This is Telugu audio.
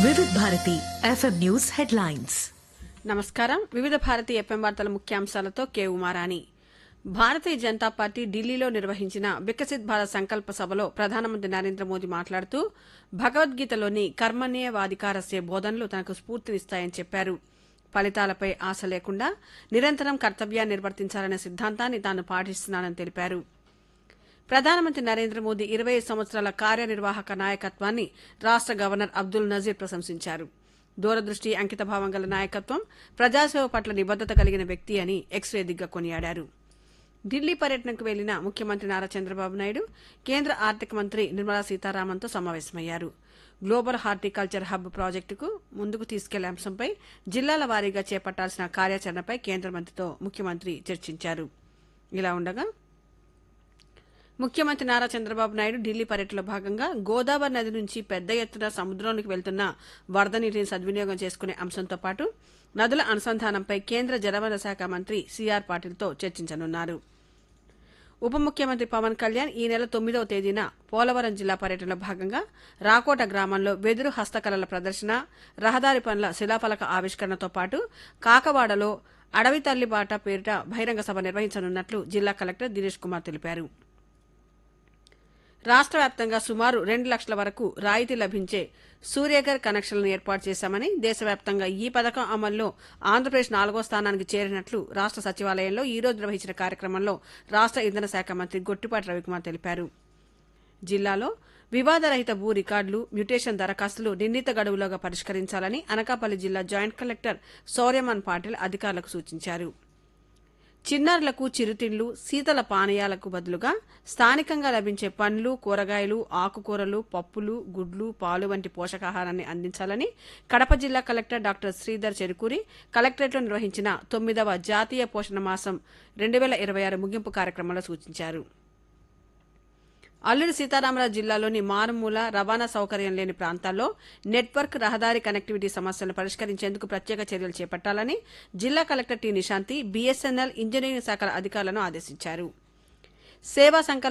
వివిధ భారతి ఎఫ్ఎం న్యూస్ హెడ్లైన్స్ నమస్కారం వివిధ భారతి ఎఫ్ఎం వార్తల ముఖ్యాంశాలతో కే ఉమారాణి భారతీయ జనతా పార్టీ ఢిల్లీలో నిర్వహించిన వికసిత్ భారత్ సంకల్ప సభలో ప్రధానమంత్రి నరేంద్ర మోదీ మాట్లాడుతూ భగవద్గీతలోని కర్మణ్యేవాధికారస్య బోధనలు తనకు స్ఫూర్తినిస్తాయని చెప్పారు ఫలితాలపై ఆశ లేకుండా నిరంతరం కర్తవ్యాన్ని నిర్వర్తించాలనే సిద్ధాంతాన్ని తాను పాటిస్తున్నానని తెలిపారు ప్రధానమంత్రి నరేంద్ర మోదీ ఇరవై సంవత్సరాల కార్యనిర్వాహక నాయకత్వాన్ని రాష్ట గవర్నర్ అబ్దుల్ నజీర్ ప్రశంసించారు దూరదృష్టి అంకితభావం గల నాయకత్వం ప్రజాసేవ పట్ల నిబద్దత కలిగిన వ్యక్తి అని ఎక్స్ వేదికగా కొనియాడారు ఢిల్లీ పర్యటనకు వెళ్లిన ముఖ్యమంత్రి నారా చంద్రబాబు నాయుడు కేంద్ర ఆర్థిక మంత్రి నిర్మలా సీతారామన్తో సమావేశమయ్యారు గ్లోబల్ హార్టికల్చర్ హబ్ ప్రాజెక్టుకు ముందుకు తీసుకెళ్లే అంశంపై జిల్లాల వారీగా చేపట్టాల్సిన కార్యాచరణపై కేంద్ర మంత్రితో ముఖ్యమంత్రి చర్చించారు ఇలా ఉండగా ముఖ్యమంత్రి నారా చంద్రబాబు నాయుడు ఢిల్లీ పర్యటనలో భాగంగా గోదావరి నది నుంచి పెద్ద ఎత్తున సముద్రంలోకి వెళ్తున్న వరద నీటిని సద్వినియోగం చేసుకునే అంశంతో పాటు నదుల అనుసంధానంపై కేంద్ర జలవనరుల శాఖ మంత్రి సిఆర్ పాటిల్తో చర్చించనున్నారు ఉప ముఖ్యమంత్రి పవన్ కళ్యాణ్ ఈ నెల తొమ్మిదవ తేదీన పోలవరం జిల్లా పర్యటనలో భాగంగా రాకోట గ్రామంలో వెదురు హస్తకళల ప్రదర్శన రహదారి పనుల శిలాఫలక ఆవిష్కరణతో పాటు కాకవాడలో అడవి తల్లి బాట పేరిట బహిరంగ సభ నిర్వహించనున్నట్లు జిల్లా కలెక్టర్ దినేష్ కుమార్ తెలిపారు రాష్ట్ర వ్యాప్తంగా సుమారు రెండు లక్షల వరకు రాయితీ లభించే సూర్యగర్ కనెక్షన్లను ఏర్పాటు చేశామని దేశవ్యాప్తంగా ఈ పథకం అమల్లో ఆంధ్రప్రదేశ్ నాలుగో స్థానానికి చేరినట్లు రాష్ట్ర సచివాలయంలో ఈ రోజు నిర్వహించిన కార్యక్రమంలో రాష్ట్ర ఇంధన శాఖ మంత్రి గొట్టిపాటి రవికుమార్ తెలిపారు జిల్లాలో వివాదరహిత భూ రికార్డులు మ్యుటేషన్ దరఖాస్తులు నిర్ణీత గడువులోగా పరిష్కరించాలని అనకాపల్లి జిల్లా జాయింట్ కలెక్టర్ సౌర్యమన్ పాటిల్ అధికారులకు సూచించారు చిన్నారులకు చిరుతిండ్లు శీతల పానీయాలకు బదులుగా స్థానికంగా లభించే పండ్లు కూరగాయలు ఆకుకూరలు పప్పులు గుడ్లు పాలు వంటి పోషకాహారాన్ని అందించాలని కడప జిల్లా కలెక్టర్ డాక్టర్ శ్రీధర్ చెరుకూరి కలెక్టరేట్లో నిర్వహించిన తొమ్మిదవ జాతీయ పోషణ మాసం రెండు వేల ఇరవై ఆరు ముగింపు కార్యక్రమంలో సూచించారు అల్లూరి సీతారామరాజు జిల్లాలోని మారుమూల రవాణా సౌకర్యం లేని ప్రాంతాల్లో నెట్వర్క్ రహదారి కనెక్టివిటీ సమస్యలను పరిష్కరించేందుకు ప్రత్యేక చర్యలు చేపట్టాలని జిల్లా collector T Nishanthi BSNL engineering శాఖల అధికారులను ఆదేశించారు సేవా సంకల్ప